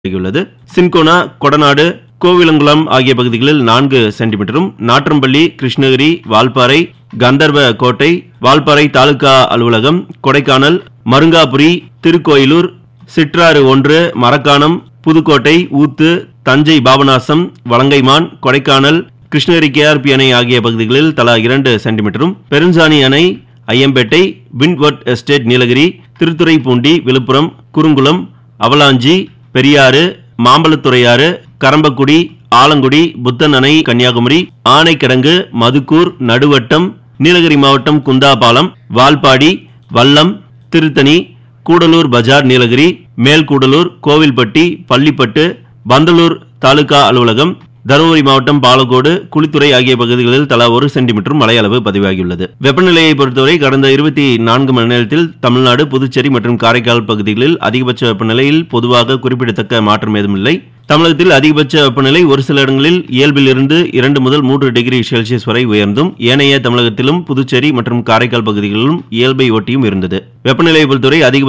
பதிவாகியுள்ளது சின்கோனா கொடநாடு கோவிலங்குளம் ஆகிய பகுதிகளில் நான்கு சென்டிமீட்டரும் நாற்றம்பள்ளி கிருஷ்ணகிரி வால்பாறை கந்தர்வ கோட்டை வால்பாறை தாலுகா அலுவலகம் கொடைக்கானல் மருங்காபுரி திருக்கோயிலூர் சிற்றாறு ஒன்று மரக்காணம் புதுக்கோட்டை ஊத்து தஞ்சை பாபநாசம் வலங்கைமான் கொடைக்கானல் கிருஷ்ணகிரி கேஆர்பி அணை ஆகிய பகுதிகளில் தலா இரண்டு சென்டிமீட்டரும் பெருஞ்சாணி அணை ஐயம்பேட்டை விண்ட்வர்ட் எஸ்டேட் நீலகிரி திருத்துறைப்பூண்டி விழுப்புரம் குறுங்குளம் அவலாஞ்சி பெரியாறு மாம்பலத்துறையாறு கரம்பக்குடி ஆலங்குடி புத்தன் அணை கன்னியாகுமரி ஆனைக்கிடங்கு மதுக்கூர் நடுவட்டம் நீலகிரி மாவட்டம் குந்தாபாலம் வால்பாடி வல்லம் திருத்தணி கூடலூர் பஜார் நீலகிரி மேல்கூடலூர் கோவில்பட்டி பள்ளிப்பட்டு பந்தலூர் தாலுகா அலுவலகம் தருமபுரி மாவட்டம் பாலக்கோடு குளித்துறை ஆகிய பகுதிகளில் தலா ஒரு சென்டிமீட்டர் மழை அளவு பதிவாகியுள்ளது வெப்பநிலையை பொறுத்தவரை கடந்த இருபத்தி நான்கு மணி நேரத்தில் தமிழ்நாடு புதுச்சேரி மற்றும் காரைக்கால் பகுதிகளில் அதிகபட்ச வெப்பநிலையில் பொதுவாக குறிப்பிடத்தக்க மாற்றம் ஏதுமில்லை தமிழகத்தில் அதிகபட்ச வெப்பநிலை ஒரு சில இடங்களில் இயல்பில் இருந்து இரண்டு முதல் மூன்று டிகிரி செல்சியஸ் வரை உயர்ந்தும் ஏனைய தமிழகத்திலும் புதுச்சேரி மற்றும் காரைக்கால் பகுதிகளிலும் இயல்பை ஒட்டியும் இருந்தது வெப்பநிலையை பொறுத்தவரை அதிக